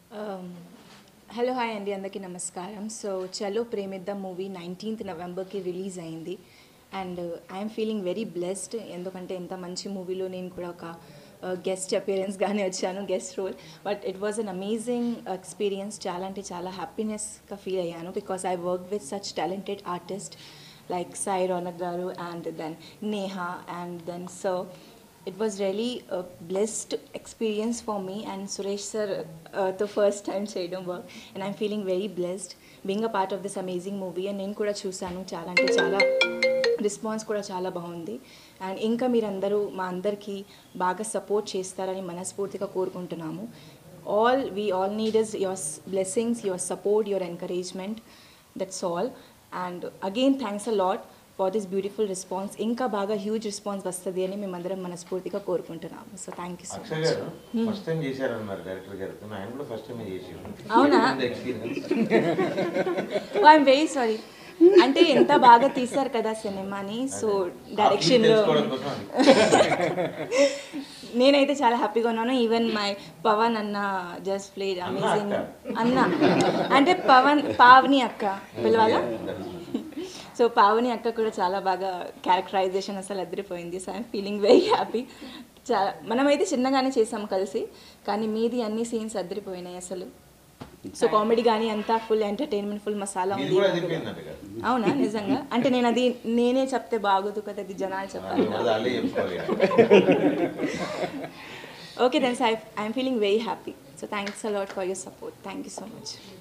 Hello hi అండి అందరికీ నమస్కారం so Chalo Premiddam movie nineteenth నవంబర్కి రిలీజ్ అయింది and I'm feeling very blessed ఎందుకంటే ఎంత మంచి మూవీలో నేను కూడా ఒక గెస్ట్ అపియరెన్స్గానే వచ్చాను guest role but it was an amazing experience చాలా అంటే చాలా హ్యాపీనెస్గా ఫీల్ అయ్యాను because I work with such talented artist like Sai Ronak garu and then Neha and then so it was really a blessed experience for me and Suresh sir uh, the first time చేయడం work and I'm feeling very blessed being a part of this amazing movie and నేను కూడా చూశాను చాలా అంటే చాలా response కూడా చాలా బాగుంది అండ్ ఇంకా మీరందరూ మా అందరికీ బాగా సపోర్ట్ చేస్తారని మనస్ఫూర్తిగా కోరుకుంటున్నాము all we all need is your blessings your support your encouragement that's all and again thanks a lot for this beautiful response ఇంకా బాగా హ్యూజ్ రెస్పాన్స్ వస్తుంది అని మేమందరం మనస్ఫూర్తిగా కోరుకుంటున్నాము so thank you so Akshay much garu first time చేశారన్నారు director garu ఆయన కూడా ఫస్ట్ టైం చేసి అవునా? ఎక్స్పీరియన్స్ ఐఎమ్ వెరీ సారీ అంటే ఎంత బాగా తీశారు కదా సినిమాని సో డైరెక్షన్లో తెలుసుకోవడం కోసం అది. నేనైతే చాలా హ్యాపీగా ఉన్నాను ఈవెన్ మై పవన్ అన్న జస్ట్ ప్లేడ్ అమేజింగ్ అన్న అంటే పవన్ పావని అక్క పిలవాలా సో పావని అక్క కూడా చాలా బాగా క్యారెక్టరైజేషన్ అసలు అదిరిపోయింది so I'm feeling very happy చాలా మనమైతే చిన్నగానే చేసాం కలిసి కానీ మీది అన్ని సీన్స్ అదిరిపోయినాయి అసలు సో కామెడీ కానీ అంతా ఫుల్ ఎంటర్టైన్మెంట్ ఫుల్ మసాలా మీది ఉంది కూడా అదిరిపోయిందంట కదా అవునా నిజంగా అంటే నేను అది నేనే చెప్తే బాగోదు కదా అది జనాలు చెప్పాలి అది వాళ్ళే చెప్పుకోవాలి Okay, then so I, I'm feeling very happy. So thanks a lot for your support. Thank you so much.